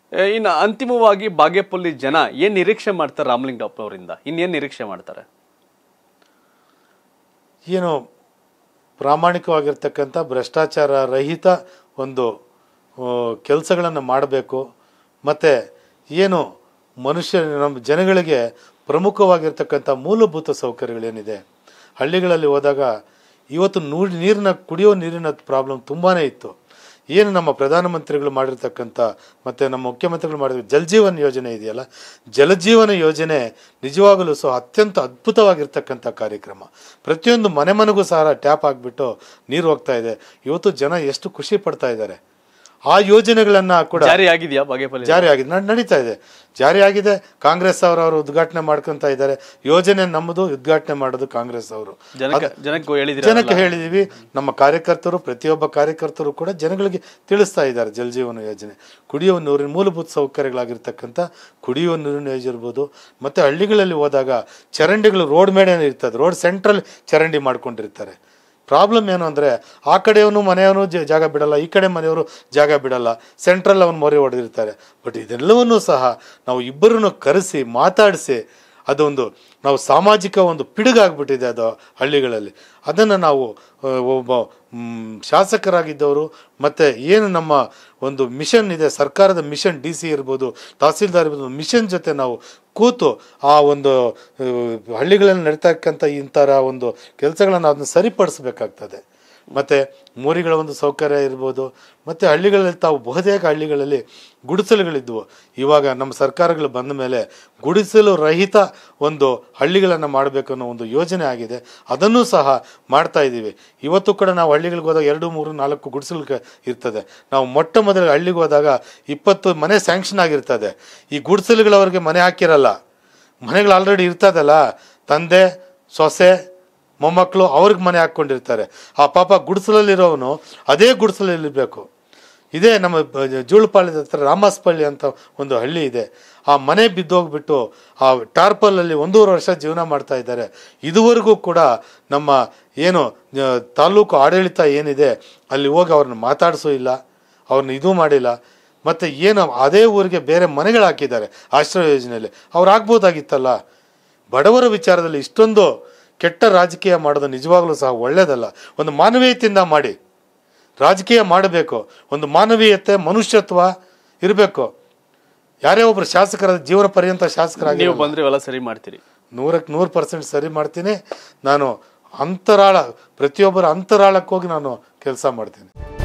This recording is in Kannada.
ಏ, ಇನ್ನು ಅಂತಿಮವಾಗಿ ಬಾಗೇಪಲ್ಲಿ ಜನ ಏನ್ ನಿರೀಕ್ಷೆ ಮಾಡ್ತಾರೆ ರಾಮಲಿಂಗಪ್ಪ ಅವರಿಂದ ಇನ್ನೇನ್ ನಿರೀಕ್ಷೆ ಮಾಡ್ತಾರೆ ಏನು ಪ್ರಾಮಾಣಿಕವಾಗಿರ್ತಕ್ಕಂಥ ಭ್ರಷ್ಟಾಚಾರ ರಹಿತ ಒಂದು ಕೆಲಸಗಳನ್ನು ಮಾಡಬೇಕು ಮತ್ತು ಏನು ಮನುಷ್ಯ ನಮ್ಮ ಜನಗಳಿಗೆ ಪ್ರಮುಖವಾಗಿರ್ತಕ್ಕಂಥ ಮೂಲಭೂತ ಸೌಕರ್ಯಗಳೇನಿದೆ ಹಳ್ಳಿಗಳಲ್ಲಿ ಹೋದಾಗ ಇವತ್ತು ನೂರು ನೀರಿನ ಕುಡಿಯೋ ನೀರಿನ ಪ್ರಾಬ್ಲಮ್ ತುಂಬಾ ಇತ್ತು ಏನು ನಮ್ಮ ಪ್ರಧಾನಮಂತ್ರಿಗಳು ಮಾಡಿರ್ತಕ್ಕಂಥ ಮತ್ತು ನಮ್ಮ ಮುಖ್ಯಮಂತ್ರಿಗಳು ಮಾಡಿದ ಜಲಜೀವನ್ ಯೋಜನೆ ಇದೆಯಲ್ಲ ಜಲಜೀವನ ಯೋಜನೆ ನಿಜವಾಗಲೂ ಸಹ ಅತ್ಯಂತ ಅದ್ಭುತವಾಗಿರ್ತಕ್ಕಂಥ ಕಾರ್ಯಕ್ರಮ ಪ್ರತಿಯೊಂದು ಮನೆ ಮನೆಗೂ ಸಹ ಟ್ಯಾಪ್ ಆಗಿಬಿಟ್ಟು ನೀರು ಹೋಗ್ತಾ ಇದೆ ಇವತ್ತು ಜನ ಎಷ್ಟು ಖುಷಿ ಪಡ್ತಾ ಇದ್ದಾರೆ ಆ ಯೋಜನೆಗಳನ್ನ ಕೂಡ ಜಾರಿ ಆಗಿದೆಯಾ ಬಾಗೇಪಲ್ಲಿ ಜಾರಿ ಆಗಿದೆ ನಡ್- ನಡೀತಾ ಇದೆ ಜಾರಿ ಆಗಿದೆ ಕಾಂಗ್ರೆಸ್ ಅವರು ಅವರು ಉದ್ಘಾಟನೆ ಮಾಡ್ಕೊಂತ ಇದ್ದಾರೆ ಯೋಜನೆ ನಮ್ಮದು ಉದ್ಘಾಟನೆ ಮಾಡೋದು ಕಾಂಗ್ರೆಸ್ ಅವರು ಜನಕ್ಕೆ ಜನಕ್ಕೆ ಹೇಳಿದಿರ ಜನಕ್ಕೆ ಹೇಳಿದೀವಿ ನಮ್ಮ ಕಾರ್ಯಕರ್ತರು ಪ್ರತಿಯೊಬ್ಬ ಕಾರ್ಯಕರ್ತರು ಕೂಡ ಜನಗಳಿಗೆ ತಿಳಿಸ್ತಾ ಇದ್ದಾರೆ ಜಲ್ ಜೀವನ ಯೋಜನೆ ಕುಡಿಯುವ ನೀರಿನ ಮೂಲಭೂತ ಸೌಕರ್ಯಗಳಾಗಿರ್ತಕ್ಕಂಥ ಕುಡಿಯುವ ನೀರಿನ ಯೋಜನೆ ಇರ್ಬೋದು ಮತ್ತೆ ಹಳ್ಳಿಗಳಲ್ಲಿ ಹೋದಾಗ ಚರಂಡಿಗಳು ರೋಡ್ ಮೇಲೆ ಇರ್ತದೆ ರೋಡ್ ಸೆಂಟ್ರಲ್ ಚರಂಡಿ ಮಾಡ್ಕೊಂಡಿರ್ತಾರೆ ಪ್ರಾಬ್ಲಮ್ ಏನು ಅಂದರೆ ಆ ಕಡೆಯವನು ಮನೆಯವನು ಜ- ಜಾಗ ಬಿಡಲ್ಲ ಈ ಕಡೆ ಮನೆಯವರು ಜಾಗ ಬಿಡಲ್ಲ ಸೆಂಟ್ರಲ್ ಅವನು ಮೊರೆ ಹೊಡೆದಿರ್ತಾರೆ ಬಟ್ ಇದೆಲ್ಲವನ್ನೂ ಸಹ ನಾವು ಇಬ್ಬರನ್ನು ಕರೆಸಿ ಮಾತಾಡಿಸಿ ಅದೊಂದು ನಾವು ಸಾಮಾಜಿಕ ಒಂದು ಪಿಡುಗಾಗ್ಬಿಟ್ಟಿದೆ ಅದು ಹಳ್ಳಿಗಳಲ್ಲಿ ಅದನ್ನು ನಾವು ಆ, ಒಬ್ಬ ಮ್, ಶಾಸಕರಾಗಿದ್ದವರು ಮತ್ತು ಏನು ನಮ್ಮ ಒಂದು ಮಿಷನ್ ಇದೆ ಸರ್ಕಾರದ ಮಿಷನ್ ಡಿ ಸಿ ಇರ್ಬೋದು ತಹಸೀಲ್ದಾರ್ ಇರ್ಬೋದು ಮಿಷನ್ ಜೊತೆ ನಾವು ಕೂತು ಆ ಒಂದು ಆ, ಹಳ್ಳಿಗಳಲ್ಲಿ ನಡೀತಕ್ಕಂಥ ಇಂಥರ ಒಂದು ಕೆಲಸಗಳನ್ನು ಅದನ್ನು ಸರಿಪಡಿಸ್ಬೇಕಾಗ್ತದೆ ಮತ್ತು ಮೋರಿಗಳ ಒಂದು ಸೌಕರ್ಯ ಇರ್ಬೋದು ಮತ್ತು ಹಳ್ಳಿಗಳಲ್ಲಿ ತಾವು ಬಹುತೇಕ ಹಳ್ಳಿಗಳಲ್ಲಿ ಗುಡಿಸಲುಗಳಿದ್ವು ಇವಾಗ ನಮ್ಮ ಸರ್ಕಾರಗಳು ಬಂದ ಮೇಲೆ ಗುಡಿಸಲು ರಹಿತ ಒಂದು ಹಳ್ಳಿಗಳನ್ನು ಮಾಡಬೇಕು ಅನ್ನೋ ಒಂದು ಯೋಜನೆ ಆಗಿದೆ ಅದನ್ನೂ ಸಹ ಮಾಡ್ತಾ ಇದ್ದೀವಿ ಇವತ್ತು ಕೂಡ ನಾವು ಹಳ್ಳಿಗಳಿಗೆ ಹೋದಾಗ ಎರಡು ಮೂರು ನಾಲ್ಕು ಗುಡಿಸಲು ಇರ್ತದೆ ನಾವು ಮೊಟ್ಟ ಮೊದಲ ಹಳ್ಳಿಗೆ ಹೋದಾಗ ಇಪ್ಪತ್ತು ಮನೆ ಸ್ಯಾಂಕ್ಷನ್ ಆಗಿರ್ತದೆ ಈ ಗುಡಿಸಲುಗಳವ್ರಿಗೆ ಮನೆ ಹಾಕಿರಲ್ಲ ಮನೆಗಳು ಆಲ್ರೆಡಿ ಇರ್ತದಲ್ಲ ತಂದೆ ಸೊಸೆ ಮೊಮ್ಮಕ್ಕಳು ಅವ್ರಿಗೆ ಮನೆ ಹಾಕ್ಕೊಂಡಿರ್ತಾರೆ ಆ ಪಾಪ ಗುಡಿಸಲಲ್ಲಿರೋವನು ಅದೇ ಗುಡಿಸಲಲ್ಲಿರಬೇಕು ಇದೇ ನಮ್ಮ ಬ- ಜೂಳುಪಾಳ್ಯದ ಹತ್ರ ರಾಮಸ್ಪಳ್ಳಿ ಅಂತ ಒಂದು ಹಳ್ಳಿ ಇದೆ ಆ ಮನೆ ಬಿದ್ದೋಗ್ಬಿಟ್ಟು ಆ ಟಾರ್ಪಲಲ್ಲಿ ಒಂದೂವರೆ ವರ್ಷ ಜೀವನ ಮಾಡ್ತಾ ಇದ್ದಾರೆ ಇದುವರೆಗೂ ಕೂಡ ನಮ್ಮ ಏನು ಆ, ತಾಲೂಕು ಆಡಳಿತ ಏನಿದೆ ಅಲ್ಲಿ ಹೋಗಿ ಅವ್ರನ್ನ ಮಾತಾಡಿಸೋ ಇಲ್ಲ ಅವ್ರನ್ನ ಇದು ಮಾಡಿಲ್ಲ ಮತ್ತು ಏನು ಅದೇ ಊರಿಗೆ ಬೇರೆ ಮನೆಗಳು ಹಾಕಿದ್ದಾರೆ ಆಶ್ರಯ ಯೋಜನೆಯಲ್ಲಿ ಅವ್ರು ಆಗ್ಬೋದಾಗಿತ್ತಲ್ಲ ಬಡವರ ವಿಚಾರದಲ್ಲಿ ಇಷ್ಟೊಂದು ಕೆಟ್ಟ ರಾಜಕೀಯ ಮಾಡೋದು ನಿಜವಾಗ್ಲೂ ಸಹ ಒಳ್ಳೇದಲ್ಲ ಒಂದು ಮಾನವೀಯತೆಯಿಂದ ಮಾಡಿ ರಾಜಕೀಯ ಮಾಡಬೇಕು ಒಂದು ಮಾನವೀಯತೆ ಮನುಷ್ಯತ್ವ ಇರಬೇಕು ಯಾರೇ ಒಬ್ರು ಶಾಸಕರ ಜೀವನ ಪರ್ಯಂತ ಶಾಸಕರಾಗಿ ನೀವು ಬಂದ್ರೆ ಇವೆಲ್ಲ ಸರಿ ಮಾಡ್ತೀರಿ ನೂರಕ್ಕೆ ನೂರು ಪರ್ಸೆಂಟ್ ಸರಿ ಮಾಡ್ತೀನಿ ನಾನು ಅಂತರಾಳ ಪ್ರತಿಯೊಬ್ಬರ ಅಂತರಾಳಕ್ಕೆ ಹೋಗಿ ನಾನು ಕೆಲಸ ಮಾಡ್ತೀನಿ